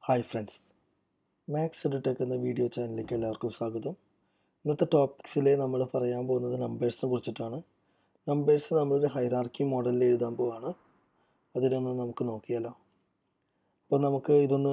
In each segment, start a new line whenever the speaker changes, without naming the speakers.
hi friends maths എഡിടെക് എന്ന video ചാനലിലേക്ക് എല്ലാവർക്കും സ്വാഗതം ഇന്നത്തെ ടോപ്പിക്സിൽ നമ്മൾ പറയാൻ പോകുന്നത് നമ്പേഴ്സിനെ കുറിച്ചിട്ടാണ് നമ്പേഴ്സ് നമ്മളൊരു ഹൈറാർക്കി മോഡലിൽ എഴുതാൻ പോവാണ് അതിലൊന്ന് നമുക്ക് നോക്കിയാലോ അപ്പോൾ നമുക്ക് ഇതൊന്ന്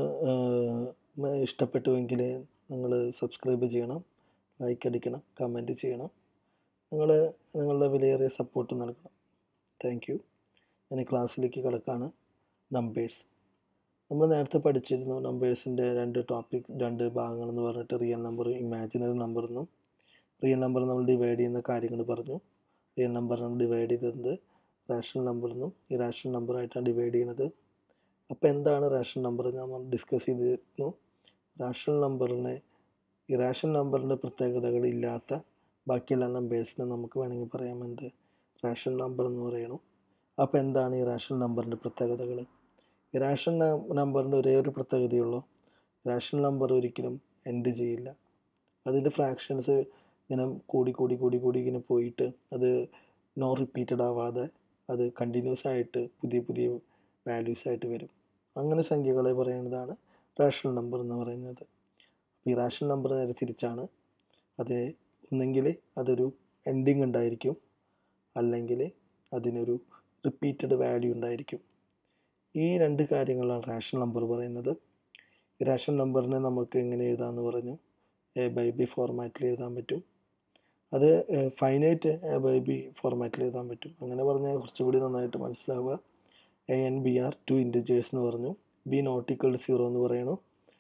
ആഹ്, ഇഷ്ടപ്പെട്ടുവെങ്കിൽ നിങ്ങൾ സബ്സ്ക്രൈബ് ചെയ്യണം ലൈക്ക് അടിക്കണം കമൻറ്റ് ചെയ്യണം നിങ്ങൾ നിങ്ങളുടെ വിലയേറിയ സപ്പോർട്ട് നൽകണം താങ്ക് യു ഞാൻ ഈ ക്ലാസ്സിലേക്ക് കിടക്കാണ് നമ്പേഴ്സ് നമ്മൾ നേരത്തെ പഠിച്ചിരുന്നു നമ്പേഴ്സിൻ്റെ രണ്ട് ടോപ്പിക് രണ്ട് ഭാഗങ്ങളെന്ന് പറഞ്ഞിട്ട് റിയൽ നമ്പർ ഇമാജിനറി നമ്പർ എന്നും റിയൽ നമ്പർ നമ്മൾ ഡിവൈഡ് ചെയ്യുന്ന കാര്യങ്ങൾ പറഞ്ഞു റിയൽ നമ്പർ നമ്മൾ ഡിവൈഡ് ചെയ്തത് റാഷണൽ നമ്പർ എന്നും ഇറാഷണൽ നമ്പറായിട്ടാണ് ഡിവൈഡ് ചെയ്യുന്നത് അപ്പോൾ എന്താണ് റാഷണൽ നമ്പർ നമ്മൾ ഡിസ്കസ് ചെയ്തിരുന്നു റാഷണൽ നമ്പറിനെ ഇറാഷണൽ നമ്പറിൻ്റെ പ്രത്യേകതകൾ ഇല്ലാത്ത ബാക്കിയെല്ലാ നമ്പേഴ്സിനെ നമുക്ക് വേണമെങ്കിൽ പറയാം എന്ത് റാഷണൽ നമ്പർ എന്ന് പറയണു അപ്പോൾ എന്താണ് ഈ റാഷണൽ നമ്പറിൻ്റെ പ്രത്യേകതകൾ ഇറാഷണൽ നമ്പറിൻ്റെ ഒരേ ഒരു പ്രത്യേകതയുള്ളൂ റാഷണൽ നമ്പർ ഒരിക്കലും എൻഡ് ചെയ്യില്ല അതിൻ്റെ ഫ്രാക്ഷൻസ് ഇങ്ങനെ കൂടി കൂടി കൂടി കൂടി ഇങ്ങനെ പോയിട്ട് അത് നോ റിപ്പീറ്റഡ് ആവാതെ അത് കണ്ടിന്യൂസ് ആയിട്ട് പുതിയ പുതിയ വാല്യൂസ് ആയിട്ട് വരും അങ്ങനെ സംഖ്യകളെ പറയുന്നതാണ് റാഷണൽ നമ്പർ എന്ന് പറയുന്നത് ഈ റാഷണൽ നമ്പർ നേരെ തിരിച്ചാണ് അത് ഒന്നെങ്കിൽ അതൊരു എൻഡിങ് ഉണ്ടായിരിക്കും അല്ലെങ്കിൽ അതിനൊരു റിപ്പീറ്റഡ് വാല്യൂ ഉണ്ടായിരിക്കും ഈ രണ്ട് കാര്യങ്ങളാണ് റാഷണൽ നമ്പർ പറയുന്നത് ഈ റാഷണൽ നമ്പറിനെ നമുക്ക് എങ്ങനെ എഴുതാമെന്ന് പറഞ്ഞു എ ബൈ ബി ഫോർമാറ്റിൽ എഴുതാൻ പറ്റും അത് ഫൈനൈറ്റ് എ ബൈ ബി ഫോർമാറ്റിൽ എഴുതാൻ പറ്റും അങ്ങനെ പറഞ്ഞാൽ കുറച്ചുകൂടി നന്നായിട്ട് മനസ്സിലാവുക A and B are two integers എന്ന് പറഞ്ഞു ബി നോട്ടിക്കൽ സീറോ എന്ന് പറയണു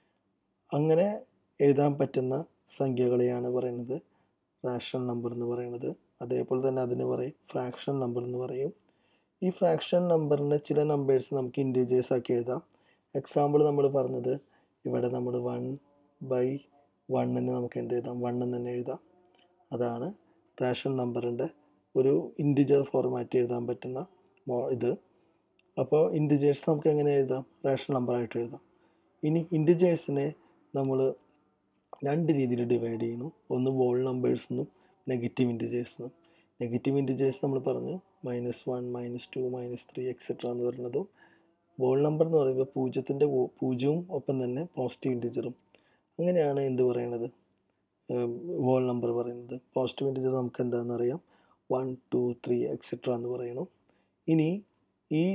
അങ്ങനെ എഴുതാൻ പറ്റുന്ന സംഖ്യകളെയാണ് പറയുന്നത് റാഷണൽ നമ്പർ എന്ന് പറയുന്നത് അതേപോലെ തന്നെ അതിന് പറയും ഫ്രാക്ഷൻ നമ്പർ എന്ന് പറയും ഈ ഫ്രാക്ഷൻ നമ്പറിൻ്റെ ചില നമ്പേഴ്സ് നമുക്ക് ഇൻറ്റീജേഴ്സ് ആക്കി എഴുതാം എക്സാമ്പിൾ നമ്മൾ പറഞ്ഞത് ഇവിടെ നമ്മൾ വൺ ബൈ വണ്ണിന് നമുക്ക് എന്ത് എഴുതാം വൺ എന്ന് തന്നെ എഴുതാം അതാണ് റാഷണൽ നമ്പറിൻ്റെ ഒരു ഇൻറ്റിജർ ഫോർമാറ്റ് എഴുതാൻ പറ്റുന്ന മോ- ഇത് അപ്പോൾ ഇൻറ്റിജേഴ്സ് നമുക്ക് എങ്ങനെ എഴുതാം റാഷണൽ നമ്പറായിട്ട് എഴുതാം ഇനി ഇൻറ്റിജേഴ്സിനെ നമ്മൾ രണ്ട് രീതിയിൽ ഡിവൈഡ് ചെയ്യുന്നു ഒന്ന് വോൾ നമ്പേഴ്സ് എന്നും നെഗറ്റീവ് ഇൻറ്റിജേഴ്സ് എന്നും നെഗറ്റീവ് ഇൻറ്റിജേഴ്സ് നമ്മൾ പറഞ്ഞു minus one minus two minus three etcetera എന്ന് പറയുന്നതും വോൾ നമ്പർ എന്ന് പറയുമ്പോൾ പൂജ്യത്തിൻ്റെ പൂജ്യവും ഒപ്പം തന്നെ പോസിറ്റീവ് ഇൻറ്റിജറും അങ്ങനെയാണ് എന്ത് പറയണത് വോൾ നമ്പർ പറയുന്നത് പോസിറ്റീവ് ഇൻറ്റിജർ നമുക്ക് എന്താണെന്ന് അറിയാം വൺ ടു ത്രീ എക്സെട്ര എന്ന് പറയണം ഇനി ഈ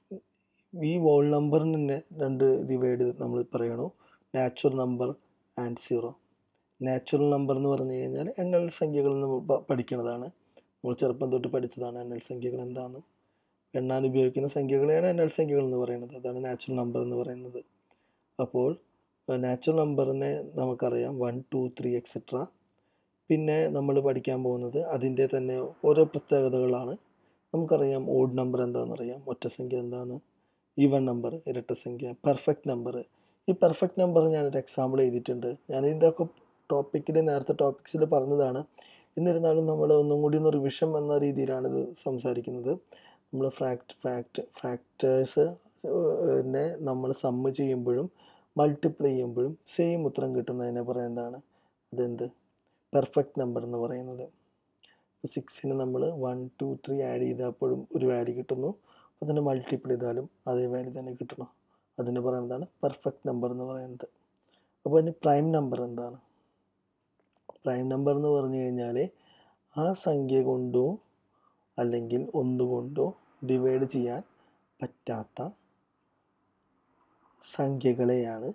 ഈ വോൾ നമ്പറിന് തന്നെ രണ്ട് ഡിവൈഡ് നമ്മൾ പറയണു natural number and zero natural number എന്ന് പറഞ്ഞു കഴിഞ്ഞാൽ എണ്ണൽ സംഖ്യകൾ എന്ന് പ- പഠിക്കുന്നതാണ് നമ്മൾ ചെറുപ്പം തൊട്ട് പഠിച്ചതാണ് എണ്ണൽ സംഖ്യകൾ എന്താണെന്ന് എണ്ണാൻ ഉപയോഗിക്കുന്ന സംഖ്യകളെയാണ് എണ്ണൽ സംഖ്യകൾ എന്ന് പറയുന്നത് അതാണ് നാച്ചുറൽ നമ്പർ എന്ന് പറയുന്നത് അപ്പോൾ നാച്ചുറൽ നമ്പറിനെ നമുക്കറിയാം വൺ ടു ത്രീ എക്സെട്ര പിന്നെ നമ്മൾ പഠിക്കാൻ പോകുന്നത് അതിൻ്റെ തന്നെ ഓരോ പ്രത്യേകതകളാണ് നമുക്കറിയാം ഓഡ് നമ്പർ എന്താണെന്നറിയാം ഒറ്റ സംഖ്യ എന്താണ് ഈവൺ നമ്പർ ഇരട്ട സംഖ്യ പെർഫെക്റ്റ് നമ്പർ ഈ പെർഫെക്റ്റ് നമ്പർ ഞാനൊരു എക്സാമ്പിൾ എഴുതിയിട്ടുണ്ട് ഞാൻ ഇതൊക്കെ ടോപ്പിക്കിൽ നേരത്തെ ടോപ്പിക്സിൽ പറഞ്ഞതാണ് എന്നിരുന്നാലും നമ്മൾ ഒന്നും കൂടി ഒന്ന് റിവിഷൻ എന്ന രീതിയിലാണ് ഇത് സംസാരിക്കുന്നത് നമ്മൾ ഫ്രാക്ട് ഫ്രാക്ട് ഫ്രാക്ടേഴ്സ് നെ നമ്മൾ സമ്മ് ചെയ്യുമ്പോഴും മൾട്ടിപ്ലൈ ചെയ്യുമ്പോഴും സെയിം ഉത്തരം കിട്ടുന്നതിനെ പറയുന്നതാണ് അതെന്ത് പെർഫെക്റ്റ് നമ്പർ എന്ന് പറയുന്നത് സിക്സിന് നമ്മൾ വൺ ടു ത്രീ ആഡ് ചെയ്തപ്പോഴും ഒരു വാല്യൂ കിട്ടുന്നു അതിനെ മൾട്ടിപ്ലൈ ചെയ്താലും അതേ വാല്യൂ തന്നെ കിട്ടണം അതിന് പറയുന്നതാണ് പെർഫെക്റ്റ് നമ്പർ എന്ന് പറയുന്നത് അപ്പോൾ അതിന് പ്രൈം നമ്പർ എന്താണ് പ്രൈം നമ്പർ എന്ന് പറഞ്ഞു കഴിഞ്ഞാൽ ആ സംഖ്യ കൊണ്ടോ അല്ലെങ്കിൽ ഒന്നുകൊണ്ടോ ഡിവൈഡ് ചെയ്യാൻ പറ്റാത്ത സംഖ്യകളെയാണ്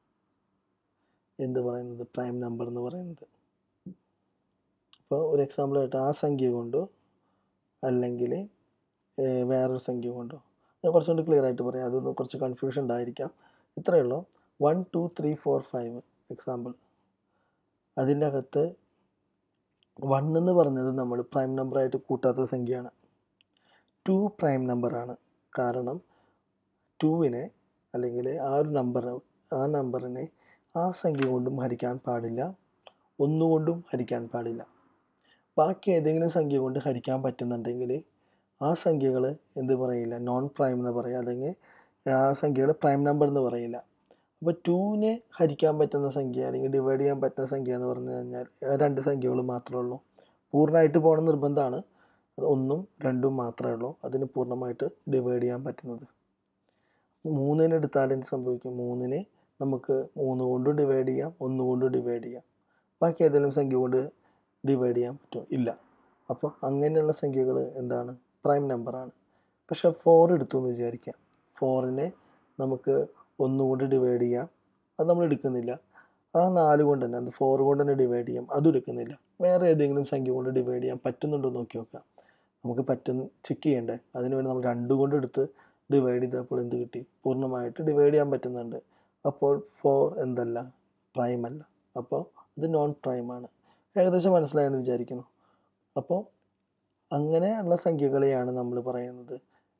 എന്ത് പറയുന്നത് പ്രൈം നമ്പർ എന്ന് പറയുന്നത് അപ്പോൾ ഒരു എക്സാമ്പിൾ ആയിട്ട് ആ സംഖ്യ കൊണ്ടോ അല്ലെങ്കിൽ ഏഹ്, വേറൊരു സംഖ്യ കൊണ്ടോ ഞാൻ കുറച്ചുകൂടി ക്ലിയർ ആയിട്ട് പറയാം അതൊന്ന് കുറച്ച് കൺഫ്യൂഷൻ ഉണ്ടായിരിക്കാം ഇത്രയേ ഉള്ളൂ one two three four five example അതിൻ്റെ അകത്ത് വൺ എന്ന് പറഞ്ഞത് നമ്മൾ പ്രൈം നമ്പറായിട്ട് കൂട്ടാത്ത സംഖ്യയാണ് ടു പ്രൈം നമ്പറാണ് കാരണം ടുവിനെ അല്ലെങ്കിൽ ആ ഒരു നമ്പർ ആ നമ്പറിനെ ആ സംഖ്യ കൊണ്ടും ഹരിക്കാൻ പാടില്ല ഒന്നുകൊണ്ടും ഹരിക്കാൻ പാടില്ല ബാക്കി ഏതെങ്കിലും സംഖ്യ കൊണ്ട് ഹരിക്കാൻ പറ്റുന്നുണ്ടെങ്കിൽ ആ സംഖ്യകൾ എന്ത് പറയില്ല നോൺ പ്രൈം എന്ന് പറയുക അല്ലെങ്കിൽ ആ സംഖ്യകൾ പ്രൈം നമ്പർ എന്ന് പറയില്ല അപ്പോൾ ടൂവിനെ ഹരിക്കാൻ പറ്റുന്ന സംഖ്യ അല്ലെങ്കിൽ ഡിവൈഡ് ചെയ്യാൻ പറ്റുന്ന സംഖ്യ എന്ന് പറഞ്ഞു കഴിഞ്ഞാൽ ആ രണ്ട് സംഖ്യകൾ മാത്രമേ ഉള്ളൂ പൂർണ്ണമായിട്ട് പോകണം നിർബന്ധമാണ് അത് ഒന്നും രണ്ടും മാത്രമേ ഉള്ളൂ അതിന് പൂർണ്ണമായിട്ട് ഡിവൈഡ് ചെയ്യാൻ പറ്റുന്നത് മൂന്നിന് എടുത്താൽ എന്ത് സംഭവിക്കും മൂന്നിന് നമുക്ക് മൂന്ന് കൊണ്ട് ഡിവൈഡ് ചെയ്യാം ഒന്ന് കൊണ്ട് ഡിവൈഡ് ചെയ്യാം ബാക്കി ഏതെങ്കിലും സംഖ്യ കൊണ്ട് ഡിവൈഡ് ചെയ്യാൻ പറ്റുമോ ഇല്ല അപ്പോൾ അങ്ങനെയുള്ള സംഖ്യകൾ എന്താണ് പ്രൈം നമ്പറാണ് പക്ഷേ ഫോർ എടുത്തു എന്ന് വിചാരിക്കാം ഫോറിനെ നമുക്ക് ഒന്നുകൊണ്ട് ഡിവൈഡ് ചെയ്യാം അത് നമ്മൾ എടുക്കുന്നില്ല ആ നാല് കൊണ്ട് തന്നെ അത് ഫോർ കൊണ്ട് തന്നെ ഡിവൈഡ് ചെയ്യാം അതും എടുക്കുന്നില്ല വേറെ ഏതെങ്കിലും സംഖ്യ കൊണ്ട് ഡിവൈഡ് ചെയ്യാൻ പറ്റുന്നുണ്ടോ എന്ന് നോക്കി നോക്കാം നമുക്ക് പറ്റുന്ന ചെക്ക് ചെയ്യണ്ടേ അതിന് വേണ്ടി നമ്മൾ രണ്ട് കൊണ്ട് എടുത്ത് ഡിവൈഡ് ചെയ്തപ്പോൾ എന്ത് കിട്ടി പൂർണ്ണമായിട്ട് ഡിവൈഡ് ചെയ്യാൻ പറ്റുന്നുണ്ട് അപ്പോൾ ഫോർ എന്തല്ല പ്രൈം അല്ല അപ്പോൾ ഇത് നോൺ പ്രൈം ആണ് ഏകദേശം മനസ്സിലായെന്ന് വിചാരിക്കുന്നു അപ്പോൾ അങ്ങനെയുള്ള സംഖ്യകളെയാണ് നമ്മൾ പറയുന്നത്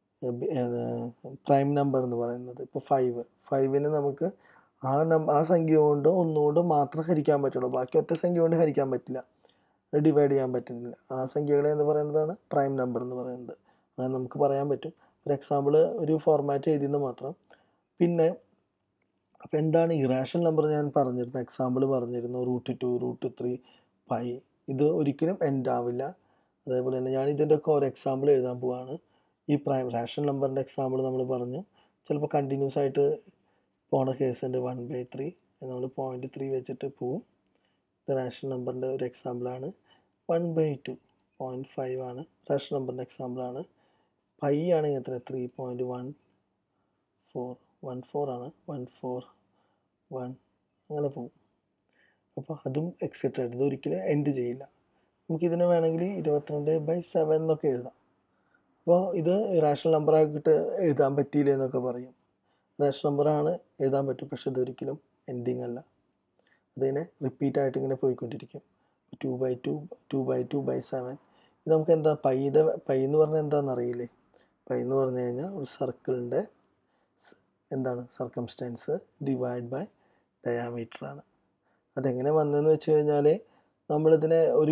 പ്രൈം നമ്പർ എന്ന് പറയുന്നത് ഇപ്പോൾ ഫൈവ് ഫൈവിന് നമുക്ക് ആ നമ്പർ ആ സംഖ്യ കൊണ്ട് ഒന്നുകൊണ്ട് മാത്രം ഹരിക്കാൻ പറ്റുള്ളൂ ബാക്കി ഒറ്റ സംഖ്യ കൊണ്ട് ഹരിക്കാൻ പറ്റില്ല ഡിവൈഡ് ചെയ്യാൻ പറ്റുന്നില്ല ആ സംഖ്യകളെ എന്ന് പറയുന്നതാണ് പ്രൈം നമ്പർ എന്ന് പറയുന്നത് അങ്ങനെ നമുക്ക് പറയാൻ പറ്റും ഒരു എക്സാമ്പിൾ ഒരു ഫോർമാറ്റ് എഴുതിയെന്ന് മാത്രം പിന്നെ അപ്പോൾ എന്താണ് ഇറാഷണൽ നമ്പർ ഞാൻ പറഞ്ഞിരുന്നു എക്സാമ്പിൾ പറഞ്ഞിരുന്നു root two root three pi ഇത് ഒരിക്കലും എൻഡ് ആവില്ല അതേപോലെ തന്നെ ഞാൻ ഇതിൻ്റെ ഒക്കെ ഒരു എക്സാമ്പിൾ എഴുതാൻ പോവാണ് ഈ പ്രൈം റാഷണൽ നമ്പറിൻ്റെ എക്സാമ്പിൾ നമ്മൾ പറഞ്ഞു ചിലപ്പോൾ കണ്ടിന്യൂസ് ആയിട്ട് പോണ കേസ് ഉണ്ട് വൺ ബൈ ത്രീ നമ്മൾ പോയിൻറ്റ് ത്രീ വെച്ചിട്ട് പോവും ഇത് റാഷണൽ നമ്പറിൻ്റെ ഒരു എക്സാമ്പിളാണ് one by two point five ആണ് റാഷണൽ നമ്പറിൻ്റെ എക്സാമ്പിളാണ് പൈ ആണെങ്കിൽ എത്ര three point one four one four ആണ് വൺ ഫോർ വൺ അങ്ങനെ പോകും അപ്പോൾ അതും എക്സെട്ര ഇത് ഒരിക്കലും എൻഡ് ചെയ്യില്ല നമുക്കിതിനെ വേണമെങ്കിൽ ഇരുപത്തിരണ്ട് ബൈ സെവൻ എന്നൊക്കെ എഴുതാം അപ്പോൾ ഇത് റാഷണൽ നമ്പറാക്കിയിട്ട് എഴുതാൻ പറ്റിയില്ല എന്നൊക്കെ പറയും റാഷണൽ നമ്പറാണ് എഴുതാൻ പറ്റും പക്ഷെ ഇതൊരിക്കലും എൻഡിങ് അല്ല അതിങ്ങനെ റിപ്പീറ്റ് ആയിട്ട് ഇങ്ങനെ പോയിക്കൊണ്ടിരിക്കും two by two two by two by seven ഇത് നമുക്ക് എന്താ പൈയുടെ പൈ എന്ന് പറഞ്ഞാൽ എന്താണെന്ന് അറിയില്ലേ പൈ എന്ന് പറഞ്ഞു കഴിഞ്ഞാൽ ഒരു സർക്കിളിൻ്റെ എന്താണ് സർക്കംസ്റ്റൻസ് ഡിവൈഡ് ബൈ ഡയാമീറ്റർ ആണ് അതെങ്ങനെ വന്നതെന്ന് വെച്ച് കഴിഞ്ഞാൽ നമ്മളിതിനെ ഒരു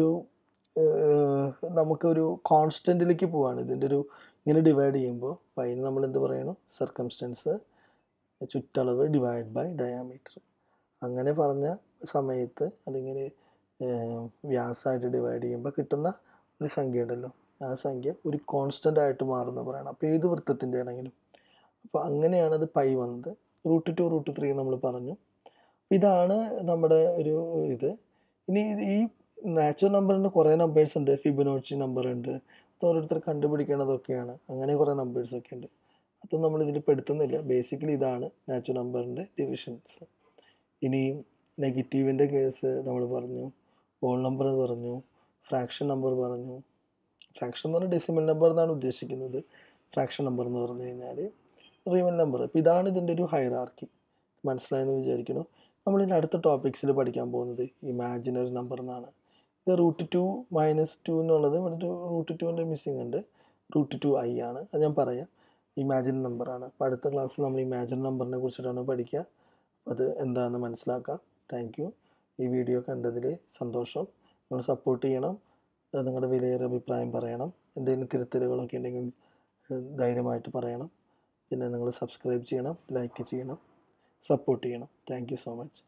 നമുക്കൊരു കോൺസ്റ്റൻറ്റിലേക്ക് പോവാണ് ഇതിൻ്റെ ഒരു ഇങ്ങനെ ഡിവൈഡ് ചെയ്യുമ്പോൾ പൈന് നമ്മൾ എന്ത് പറയണം സർക്കംസ്റ്റൻസ് ചുറ്റളവ് ഡിവൈഡ് ബൈ ഡയാമീറ്റർ അങ്ങനെ പറഞ്ഞ സമയത്ത് അല്ലെങ്കിൽ വ്യാസമായിട്ട് ഡിവൈഡ് ചെയ്യുമ്പോൾ കിട്ടുന്ന ഒരു സംഖ്യ ഉണ്ടല്ലോ ആ സംഖ്യ ഒരു കോൺസ്റ്റൻ്റ് ആയിട്ട് മാറുന്ന പറയണം അപ്പോൾ ഏത് വൃത്തത്തിൻ്റെ ആണെങ്കിലും അപ്പോൾ അങ്ങനെയാണ് അത് പൈ വന്നത് റൂട്ട് ടു റൂട്ട് ത്രീ നമ്മൾ പറഞ്ഞു ഇതാണ് നമ്മുടെ ഒരു ഇത് ഇനി ഈ നാച്ചുറൽ നമ്പറിന് കുറേ നമ്പേഴ്സ് ഉണ്ട് ഫിബനോച്ചി നമ്പർ ഉണ്ട് അത് ഓരോരുത്തർ കണ്ടുപിടിക്കേണ്ടതൊക്കെയാണ് അങ്ങനെ കുറേ നമ്പേഴ്സ് ഒക്കെ ഉണ്ട് അതൊന്നും നമ്മൾ ഇതിൽ പെടുത്തുന്നില്ല ബേസിക്കലി ഇതാണ് നാച്ചുറൽ നമ്പറിൻ്റെ ഡിവിഷൻസ് ഇനി നെഗറ്റീവിൻ്റെ കേസ് നമ്മൾ പറഞ്ഞു ഹോൾ നമ്പർ പറഞ്ഞു ഫ്രാക്ഷൻ നമ്പർ പറഞ്ഞു ഫ്രാക്ഷൻ എന്ന് പറഞ്ഞാൽ ഡെസിമൽ നമ്പർ എന്നാണ് ഉദ്ദേശിക്കുന്നത് ഫ്രാക്ഷൻ നമ്പർ എന്ന് പറഞ്ഞു കഴിഞ്ഞാൽ റിയൽ നമ്പർ അപ്പോൾ ഇതാണ് ഇതിൻ്റെ ഒരു ഹൈറാർക്കി മനസ്സിലായെന്ന് വിചാരിക്കുന്നു നമ്മളിതിൻ്റെ അടുത്ത ടോപ്പിക്സിൽ പഠിക്കാൻ പോകുന്നത് ഇമാജിനറി നമ്പർ എന്നാണ് ഇത് റൂട്ട് ടു മൈനസ് ടു എന്നുള്ളത് ഇവിടെ റൂട്ട് ടുവിൻ്റെ മിസ്സിംഗ് ഉണ്ട് റൂട്ട് ടു ഐ ആണ് അത് ഞാൻ പറയാം ഇമാജിൻ നമ്പറാണ് അപ്പോൾ അടുത്ത ക്ലാസ്സിൽ നമ്മൾ ഇമാജിൻ നമ്പറിനെ കുറിച്ചിട്ടാണ് പഠിക്കുക അത് എന്താണെന്ന് മനസ്സിലാക്കാം താങ്ക് യു ഈ വീഡിയോ കണ്ടതിൽ സന്തോഷം നിങ്ങൾ സപ്പോർട്ട് ചെയ്യണം നിങ്ങളുടെ വിലയേറിയ അഭിപ്രായം പറയണം എന്തെങ്കിലും തിരുത്തലുകളൊക്കെ ഉണ്ടെങ്കിൽ ധൈര്യമായിട്ട് പറയണം പിന്നെ നിങ്ങൾ സബ്സ്ക്രൈബ് ചെയ്യണം ലൈക്ക് ചെയ്യണം സപ്പോർട്ട് ചെയ്യണം താങ്ക് യു സോ മച്ച്